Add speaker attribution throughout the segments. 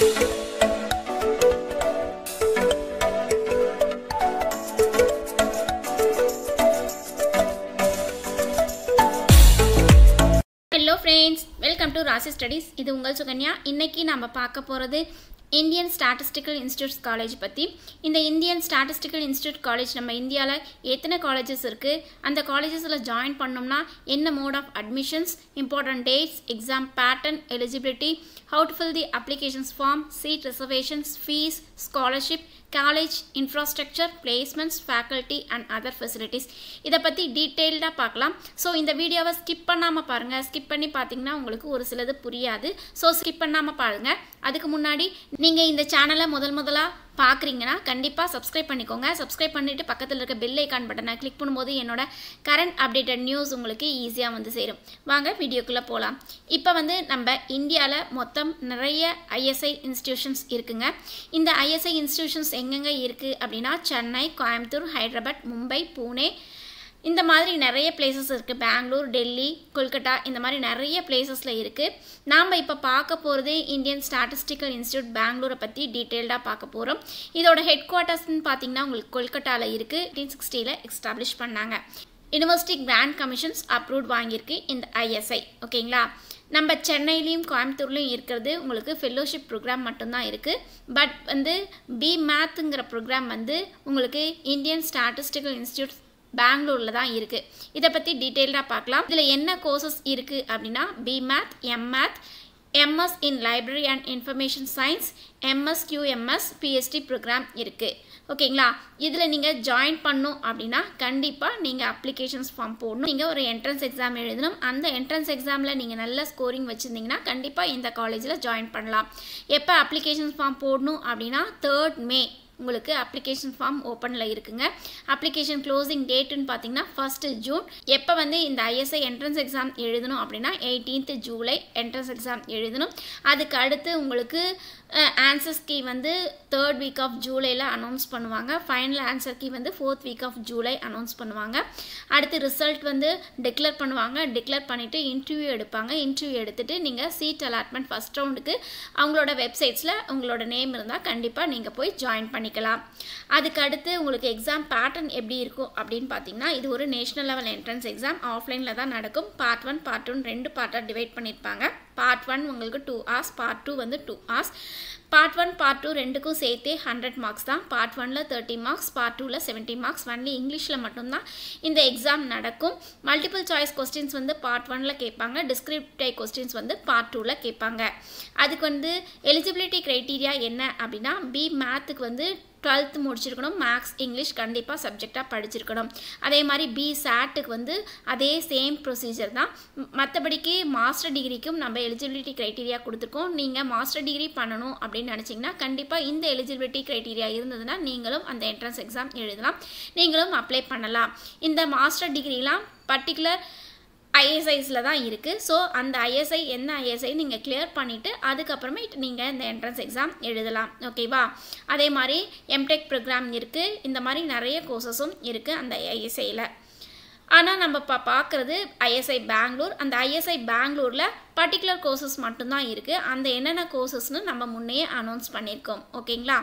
Speaker 1: hello friends welcome to Rasi studies இது உங்கள் சுகன்யா இன்னைக்கு நம்ம பார்க்க போகிறது இந்தியன் ஸ்டாட்டிஸ்டிக்கல் இன்ஸ்டியூட்ஸ் காலேஜ் பற்றி இந்த இந்தியன் ஸ்டாட்டிஸ்டிக்கல் இன்ஸ்டியூட் காலேஜ் நம்ம இந்தியாவில் எத்தனை காலேஜஸ் இருக்குது அந்த காலேஜஸில் ஜாயின் பண்ணோம்னா என்ன mode of admissions important dates exam pattern eligibility how to fill the applications form seat reservations fees scholarship college infrastructure placements faculty and other facilities இதை பற்றி டீட்டெயில்டாக பார்க்கலாம் ஸோ இந்த வீடியோவை ஸ்கிப் பண்ணாமல் பாருங்கள் ஸ்கிப் பண்ணி பார்த்தீங்கன்னா உங்களுக்கு ஒரு சிலது புரியாது ஸோ ஸ்கிப் பண்ணாமல் பாருங்கள் அதுக்கு முன்னாடி நீங்கள் இந்த சேனலை முதல் முதலாக பார்க்குறீங்கன்னா கண்டிப்பாக சப்ஸ்கிரைப் பண்ணிக்கோங்க சப்ஸ்கிரைப் பண்ணிவிட்டு பக்கத்தில் இருக்க பெல் ஐக்கான் பட்டனை கிளிக் பண்ணும்போது என்னோட கரண்ட் அப்டேட்டட் நியூஸ் உங்களுக்கு ஈஸியாக வந்து சேரும் வாங்க வீடியோக்குள்ளே போகலாம் இப்போ வந்து நம்ம இந்தியாவில் மொத்தம் நிறைய ஐஎஸ்ஐ இன்ஸ்டிடியூஷன்ஸ் இருக்குங்க இந்த ஐஎஸ்ஐ இன்ஸ்டிடியூஷன்ஸ் எங்கெங்கே இருக்குது அப்படின்னா சென்னை கோயம்புத்தூர் ஹைதராபாத் மும்பை பூனே இந்த மாதிரி நிறைய பிளேசஸ் இருக்குது பெங்களூர் டெல்லி கொல்கட்டா இந்த மாதிரி நிறைய பிளேசஸில் இருக்குது நாம் இப்போ பார்க்க போகிறது இந்தியன் ஸ்டாட்டிஸ்டிக்கல் இன்ஸ்டியூட் பெங்களூரை பற்றி டீட்டெயில்டாக பார்க்க போகிறோம் இதோட ஹெட் குவார்ட்டர்ஸ்னு பார்த்தீங்கன்னா உங்களுக்கு கொல்கட்டாவில் இருக்குது எயிட்டீன் சிக்ஸ்டியில் எஸ்டாப்ளிஷ் பண்ணாங்க யூனிவர்சிட்டி கிராண்ட் கமிஷன்ஸ் அப்ரூவ்ட் வாங்கியிருக்கு இந்த ஐஎஸ்ஐ ஓகேங்களா நம்ம சென்னையிலையும் கோயம்புத்தூர்லையும் இருக்கிறது உங்களுக்கு ஃபெல்லோஷிப் ப்ரோக்ராம் மட்டும்தான் இருக்குது பட் வந்து பி மேத்துங்கிற ப்ரோக்ராம் வந்து உங்களுக்கு இந்தியன் ஸ்டாட்டிஸ்டிக்கல் இன்ஸ்டியூட் பெங்களூரில் தான் இருக்குது இதை பற்றி டீட்டெயில்டாக பார்க்கலாம் இதில் என்ன கோர்சஸ் இருக்குது அப்படின்னா B math M math MS in library and information science MS QMS BST program இருக்குது ஓகேங்களா இதில் நீங்கள் ஜாயின் பண்ணும் அப்படின்னா கண்டிப்பாக நீங்கள் அப்ளிகேஷன்ஸ் ஃபார்ம் போடணும் நீங்கள் ஒரு என்ட்ரன்ஸ் எக்ஸாம் எழுதணும் அந்த என்ட்ரன்ஸ் எக்ஸாமில் நீங்கள் நல்ல ஸ்கோரிங் வச்சுருந்தீங்கன்னா கண்டிப்பாக இந்த காலேஜில் ஜாயின் பண்ணலாம் எப்போ அப்ளிகேஷன்ஸ் ஃபார்ம் போடணும் அப்படின்னா தேர்ட் மே உங்களுக்கு அப்ளிகேஷன் ஃபார்ம் ஓப்பனில் இருக்குங்க அப்ளிகேஷன் க்ளோசிங் டேட்டுன்னு பார்த்தீங்கன்னா ஃபஸ்ட்டு ஜூன் எப்போ வந்து இந்த ஐஎஸ்ஐ என்ட்ரன்ஸ் எக்ஸாம் எழுதணும் அப்படின்னா எயிட்டீன்த் ஜூலை என்ட்ரன்ஸ் எக்ஸாம் எழுதணும் அதுக்கு அடுத்து உங்களுக்கு ஆன்சர்ஸ் கீ வந்து தேர்ட் வீக் ஆஃப் ஜூலையில் அனௌன்ஸ் பண்ணுவாங்க ஃபைனல் ஆன்சர் கீ வந்து fourth week of July announce பண்ணுவாங்க அடுத்து ரிசல்ட் வந்து டிக்ளேர் பண்ணுவாங்க டிக்ளேர் பண்ணிவிட்டு இன்டர்வியூ எடுப்பாங்க இன்டர்வியூ எடுத்துகிட்டு நீங்கள் சீட் அலாட்மெண்ட் ஃபஸ்ட் ரவுண்டுக்கு அவங்களோட வெப்சைட்ஸில் உங்களோட நேம் இருந்தால் கண்டிப்பாக நீங்கள் போய் ஜாயின் பண்ணிக்கலாம் அதுக்கு அடுத்து உங்களுக்கு எக்ஸாம் பேட்டர்ன் எப்படி இருக்கும் அப்படின்னு பார்த்தீங்கன்னா இது ஒரு நேஷனல் லெவல் என்ட்ரன்ஸ் எக்ஸாம் ஆஃப்லைனில் தான் நடக்கும் பார்ட் ஒன் பார்ட் ஒன் ரெண்டு பார்ட்டாக டிவைட் பண்ணியிருப்பாங்க பார்ட் ஒன் உங்களுக்கு டூ ஹார்ஸ் பார்ட் டூ வந்து two hours part one part two ரெண்டுக்கும் சேர்த்தே ஹண்ட்ரட் மார்க்ஸ் தான் பார்ட் ஒனில் தேர்ட்டி மார்க்ஸ் பார்ட் டூவில் செவன்ட்டி மார்க்ஸ் ஒன்லி இங்கிலீஷில் மட்டும்தான் இந்த எக்ஸாம் நடக்கும் மல்டிபிள் சாய்ஸ் கொஸ்டின்ஸ் வந்து பார்ட் ஒனில் கேட்பாங்க டிஸ்கிரிப்டை கொஸ்டின்ஸ் வந்து பார்ட் டூவில் கேட்பாங்க அதுக்கு வந்து எலிஜிபிலிட்டி க்ரைட்டீரியா என்ன அப்படின்னா பி மேத்துக்கு வந்து டுவெல்த்து முடிச்சிருக்கணும் மேக்ஸ் இங்கிலீஷ் கண்டிப்பாக சப்ஜெக்டாக படிச்சிருக்கணும் அதே மாதிரி பி சாட்டுக்கு வந்து அதே சேம் ப்ரொசீஜர் தான் மற்றபடிக்கு மாஸ்டர் டிகிரிக்கும் நம்ம எலிஜிபிலிட்டி க்ரைட்டீரியா கொடுத்துருக்கோம் நீங்கள் மாஸ்டர் டிகிரி பண்ணணும் அப்படின்னு நினச்சிங்கன்னா கண்டிப்பாக இந்த எலிஜிபிலிட்டி க்ரைட்டீரியா இருந்ததுன்னா நீங்களும் அந்த என்ட்ரன்ஸ் எக்ஸாம் எழுதலாம் நீங்களும் அப்ளை பண்ணலாம் இந்த மாஸ்டர் டிகிரிலாம் பர்டிகுலர் ஐஎஸ்ஐஸில் தான் இருக்குது ஸோ அந்த ஐஎஸ்ஐ என்ன ஐஎஸ்ஐ நீங்கள் கிளியர் பண்ணிவிட்டு அதுக்கப்புறமே நீங்கள் இந்த என்ட்ரன்ஸ் எக்ஸாம் எழுதலாம் ஓகேவா அதே மாதிரி எம்டெக் ப்ரோக்ராம் இருக்குது இந்த மாதிரி நிறைய கோர்சஸும் இருக்குது அந்த ஐஎஸ்ஐயில் ஆனால் நம்ம இப்போ பார்க்குறது ஐஎஸ்ஐ பெங்களூர் அந்த ஐஎஸ்ஐ பெங்களூரில் பர்டிகுலர் கோர்சஸ் மட்டும்தான் இருக்குது அந்த என்னென்ன கோர்சஸ்னு நம்ம முன்னையே அனௌன்ஸ் பண்ணியிருக்கோம் ஓகேங்களா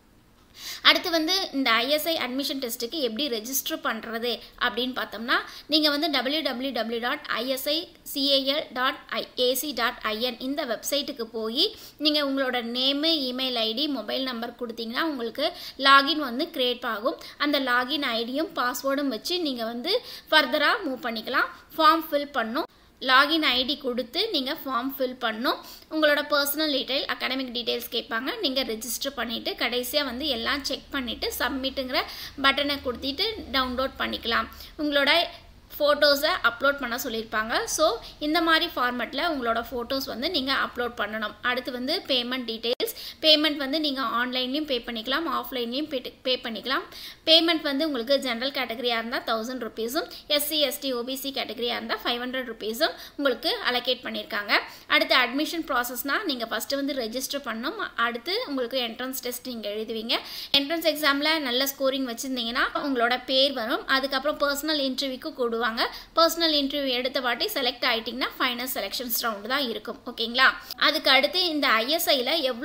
Speaker 1: அடுத்து வந்து இந்த ஐஎஸ்ஐ அட்மிஷன் டெஸ்ட்டுக்கு எப்படி ரெஜிஸ்டர் பண்ணுறது அப்படின்னு பார்த்தோம்னா நீங்கள் வந்து W W W dot ISI CAL dot I AC dot IN இந்த வெப்சைட்டுக்கு போய் நீங்கள் உங்களோட name email ID mobile number கொடுத்தீங்கன்னா உங்களுக்கு லாகின் வந்து க்ரியேட் ஆகும் அந்த லாகின் ஐடியும் பாஸ்வேர்டும் வச்சு நீங்கள் வந்து ஃபர்தராக மூவ் பண்ணிக்கலாம் ஃபார்ம் ஃபில் பண்ணும் லாகின் ஐடி கொடுத்து நீங்கள் ஃபார்ம் ஃபில் பண்ணும் உங்களோட பர்சனல் டீட்டெயில் அகாடமிக் டீட்டெயில்ஸ் கேட்பாங்க நீங்கள் ரெஜிஸ்டர் பண்ணிவிட்டு கடைசியாக வந்து எல்லாம் செக் பண்ணிவிட்டு சப்மிட்டுங்கிற பட்டனை கொடுத்துட்டு டவுன்லோட் பண்ணிக்கலாம் உங்களோட ஃபோட்டோஸை அப்லோட் பண்ண சொல்லியிருப்பாங்க ஸோ இந்த மாதிரி ஃபார்மெட்டில் உங்களோட ஃபோட்டோஸ் வந்து நீங்கள் அப்லோட் பண்ணணும் அடுத்து வந்து பேமெண்ட் டீட்டெயில்ஸ் பேமெண்ட் வந்து நீங்கள் ஆன்லைன்லேயும் பே பண்ணிக்கலாம் ஆஃப்லைன்லேயும் பே பே பண்ணிக்கலாம் பேமெண்ட் வந்து உங்களுக்கு ஜென்ரல் கேட்டகரியாக இருந்தால் தௌசண்ட் ருபீஸும் எஸ்சி எஸ்டி ஓபிசி கேட்டகரியாக இருந்தால் ஃபைவ் ஹண்ட்ரட் ருபீஸும் உங்களுக்கு அலோகேட் பண்ணியிருக்காங்க அடுத்து அட்மிஷன் ப்ராசஸ்னால் நீங்கள் ஃபஸ்ட்டு வந்து ரெஜிஸ்டர் பண்ணணும் அடுத்து உங்களுக்கு என்ட்ரன்ஸ் டெஸ்ட் நீங்கள் எழுதுவீங்க என்ட்ரன்ஸ் எக்ஸாமில் நல்ல ஸ்கோரிங் வச்சுருந்தீங்கன்னா உங்களோட பேர் வரும் அதுக்கப்புறம் பர்சனல் இன்டர்வியூக்கு கூடுவாங்க பர்சனல் இன்டர்வியூ எடுத்த வாட்டி செலக்ட் ஆகிட்டிங்கன்னா ஃபைனல் செலெக்ஷன்ஸ் ரவுண்டு தான் இருக்கும் ஓகேங்களா அதுக்கு அடுத்து இந்த ஐஎஸ்ஐயில் எவ்வளோ சீட்ஸ்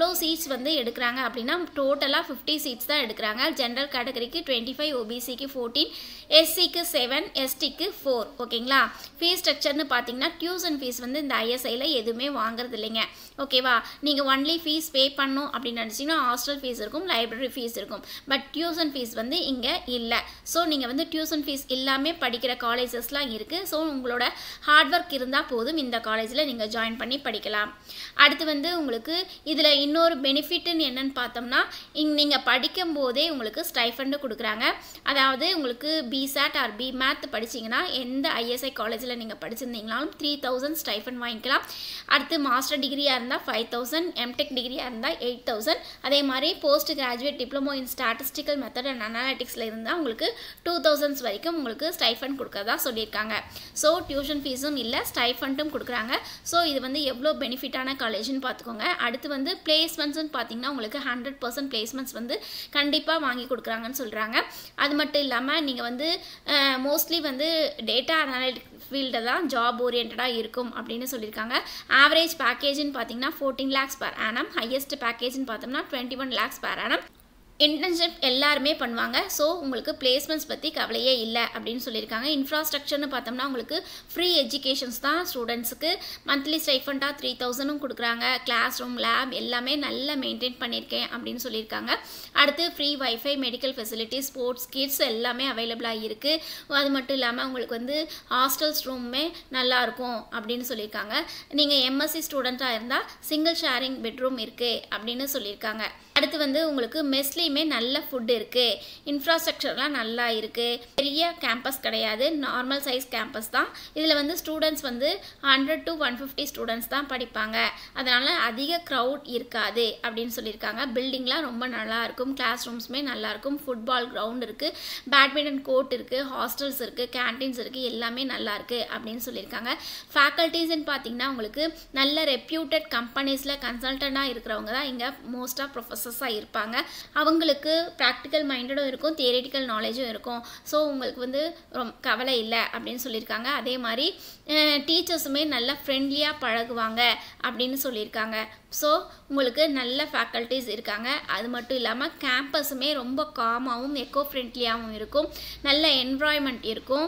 Speaker 1: சீட்ஸ் வந்து எடுக்கிறாங்க அப்படின்னா டோட்டலாக ஃபிஃப்டி சீட்ஸ் தான் எடுக்கிறாங்க ஜென்ரல் கேட்டகரிக்கு டுவெண்ட்டி ஃபைவ் ஓபிசிக்கு ஃபோர்டீன் எஸ்சிக்கு செவன் எஸ்டிக்கு ஃபோர் ஓகேங்களா ஃபீஸ் ஸ்ட்ரக்சர்னு பார்த்தீங்கன்னா டியூஷன் ஃபீஸ் வந்து இந்த ஐஎஸ்ஐயில் எதுவுமே வாங்குறது இல்லைங்க ஓகேவா நீங்கள் ஒன்லி ஃபீஸ் பே பண்ணணும் அப்படின்னு நினச்சிங்கன்னா ஹாஸ்டல் ஃபீஸ் இருக்கும் லைப்ரரி ஃபீஸ் இருக்கும் பட் டியூஷன் ஃபீஸ் வந்து இங்கே இல்லை ஸோ நீங்கள் வந்து டியூஷன் ஃபீஸ் இல்லாமல் படிக்கிற காலேஜஸ்லாம் இருக்குது ஸோ உங்களோட ஹார்ட் ஒர்க் இருந்தால் போதும் இந்த காலேஜில் நீங்கள் ஜாயின் பண்ணி படிக்கலாம் அடுத்து வந்து உங்களுக்கு இதில் இன்னொரு பெனிஃபிட்னு என்னன்னு பார்த்தோம்னா இங் நீங்கள் படிக்கும் போதே உங்களுக்கு ஸ்டைஃபண்டு கொடுக்குறாங்க அதாவது உங்களுக்கு பிசாட் ஆர் பி மேத் படிச்சிங்கன்னா எந்த ஐஎஸ்ஐ காலேஜில் நீங்கள் படிச்சிருந்தீங்கனாலும் த்ரீ தௌசண்ட் ஸ்டைஃபண்ட் வாங்கிக்கலாம் அடுத்து மாஸ்டர் டிகிரியாக இருந்தால் ஃபைவ் தௌசண்ட் எம்டெக் டிகிரியாக இருந்தால் எயிட் தௌசண்ட் அதே மாதிரி post graduate diploma in statistical method and அனாலிட்டிக்ஸில் இருந்தால் உங்களுக்கு டூ தௌசண்ட்ஸ் வரைக்கும் உங்களுக்கு ஸ்டைஃபண்ட் கொடுக்கறதா சொல்லியிருக்காங்க ஸோ டியூஷன் ஃபீஸும் இல்லை ஸ்டைஃபண்ட்டும் கொடுக்குறாங்க ஸோ இது வந்து எவ்வளோ பெனிஃபிட்டான காலேஜ்னு பார்த்துக்கோங்க அடுத்து வந்து பிளேஸ்மெண்ட்ஸ்னு பார்த்தீங்கன்னா உங்களுக்கு ஹண்ட்ரட் பர்சன்ட் பிளேஸ்மெண்ட்ஸ் வந்து கண்டிப்பாக வாங்கி கொடுக்குறாங்கன்னு சொல்கிறாங்க அது மட்டும் இல்லாமல் நீங்கள் வந்து மோஸ்ட்லி வந்து டேட்டா அனாலிட்டிக் ஃபீல்டு தான் ஜாப் ஓரியன்டாக இருக்கும் அப்படின்னு சொல்லியிருக்காங்க ஆவரேஜ் பேக்கேஜ்னு பார்த்தீங்கன்னா fourteen lakhs per annum highest பேக்கேஜ்னு பார்த்தோம்னா twenty one lakhs per annum internship எல்லாருமே பண்ணுவாங்க ஸோ உங்களுக்கு பிளேஸ்மெண்ட்ஸ் பற்றி கவலையே இல்லை அப்படின்னு சொல்லியிருக்காங்க இன்ஃப்ராஸ்ட்ரக்சர்னு பார்த்தோம்னா உங்களுக்கு ஃப்ரீ எஜுகேஷன்ஸ் தான் ஸ்டூடெண்ட்ஸுக்கு மந்த்லி ஸ்டைஃபண்டாக த்ரீ தௌசண்டும் கொடுக்குறாங்க கிளாஸ் ரூம் லேப் எல்லாமே நல்லா மெயின்டைன் பண்ணியிருக்கேன் அப்படின்னு சொல்லியிருக்காங்க அடுத்து free WiFi medical facility sports kits எல்லாமே அவைலபிளாக இருக்குது அது மட்டும் இல்லாமல் உங்களுக்கு வந்து ஹாஸ்டல்ஸ் ரூமுமே நல்லாயிருக்கும் அப்படின்னு சொல்லியிருக்காங்க நீங்கள் எம்எஸ்சி ஸ்டூடெண்ட்டாக இருந்தால் சிங்கிள் ஷேரிங் பெட்ரூம் இருக்குது அப்படின்னு சொல்லியிருக்காங்க அடுத்து வந்து உங்களுக்கு மெஸ்லேயுமே நல்ல ஃபுட் இருக்குது இன்ஃப்ராஸ்ட்ரக்சர்லாம் நல்லா இருக்குது பெரிய கேம்பஸ் கிடையாது நார்மல் சைஸ் கேம்பஸ் தான் இதில் வந்து ஸ்டூடெண்ட்ஸ் வந்து hundred to one fifty students தான் படிப்பாங்க அதனால் அதிக க்ரௌட் இருக்காது அப்படின்னு சொல்லியிருக்காங்க பில்டிங்லாம் ரொம்ப நல்லா இருக்கும் கிளாஸ் ரூம்ஸுமே நல்லாயிருக்கும் ஃபுட்பால் கிரவுண்ட் இருக்குது பேட்மிண்டன் கோர்ட் இருக்குது ஹாஸ்டல்ஸ் இருக்குது கேன்டீன்ஸ் இருக்குது எல்லாமே நல்லா இருக்குது அப்படின்னு சொல்லியிருக்காங்க ஃபேக்கல்ட்டிஸ்ன்னு பார்த்தீங்கன்னா உங்களுக்கு நல்ல ரெப்யூட்டட் கம்பெனிஸில் கன்சல்டண்ட்டாக இருக்கிறவங்க தான் இங்கே மோஸ்ட்டாக ப்ரொஃபஸர்ஸாக இருப்பாங்க அவங்களுக்கு ப்ராக்டிக்கல் மைண்டடும் இருக்கும் தியரிட்டிக்கல் நாலேஜும் இருக்கும் ஸோ உங்களுக்கு வந்து ரொம்ப கவலை இல்லை அப்படின்னு சொல்லியிருக்காங்க அதே மாதிரி டீச்சர்ஸுமே நல்லா ஃப்ரெண்ட்லியாக பழகுவாங்க அப்படின்னு சொல்லியிருக்காங்க ஸோ உங்களுக்கு நல்ல ஃபேக்கல்ட்டிஸ் இருக்காங்க அது மட்டும் இல்லாமல் கேம்பஸுமே ரொம்ப காமாகவும் எக்கோ ஃப்ரெண்ட்லியாகவும் இருக்கும் நல்ல என்வாய்மெண்ட் இருக்கும்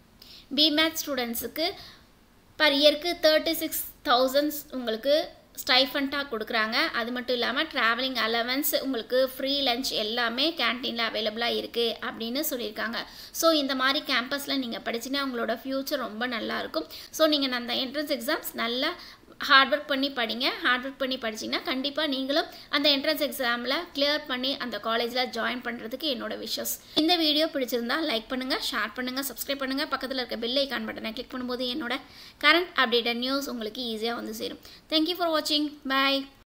Speaker 1: பிமேத் ஸ்டூடெண்ட்ஸுக்கு பர் இயருக்கு தேர்ட்டி சிக்ஸ் தௌசண்ட்ஸ் உங்களுக்கு ஸ்டைஃபண்ட்டாக கொடுக்குறாங்க அது மட்டும் இல்லாமல் ட்ராவலிங் அலவன்ஸ் உங்களுக்கு ஃப்ரீ லஞ்ச் எல்லாமே கேன்டீனில் அவைலபிளாக இருக்குது அப்படின்னு சொல்லியிருக்காங்க ஸோ இந்த மாதிரி கேம்பஸில் நீங்கள் படிச்சிங்கன்னா உங்களோட ஃப்யூச்சர் ரொம்ப நல்லாயிருக்கும் ஸோ நீங்கள் அந்த என்ட்ரன்ஸ் எக்ஸாம்ஸ் நல்லா ஹார்ட் ஒர்க் பண்ணி படிங்க ஹார்ட் ஒர்க் பண்ணி படிச்சிங்கன்னா கண்டிப்பாக நீங்களும் அந்த என்ட்ரன்ஸ் எக்ஸாமில் கிளியர் பண்ணி அந்த காலேஜில் ஜாயின் பண்ணுறதுக்கு என்னோட விஷஸ் இந்த வீடியோ பிடிச்சிருந்தா லைக் பண்ணுங்கள் ஷேர் பண்ணுங்கள் சப்ஸ்கிரைப் பண்ணுங்கள் பக்கத்தில் இருக்க பெல் ஐக்கான் பட்டனை கிளிக் பண்ணும்போது என்னோட கரண்ட் அப்டேட்டட் நியூஸ் உங்களுக்கு ஈஸியாக வந்து சேரும் தேங்க்யூ ஃபார் வாட்சிங் பாய்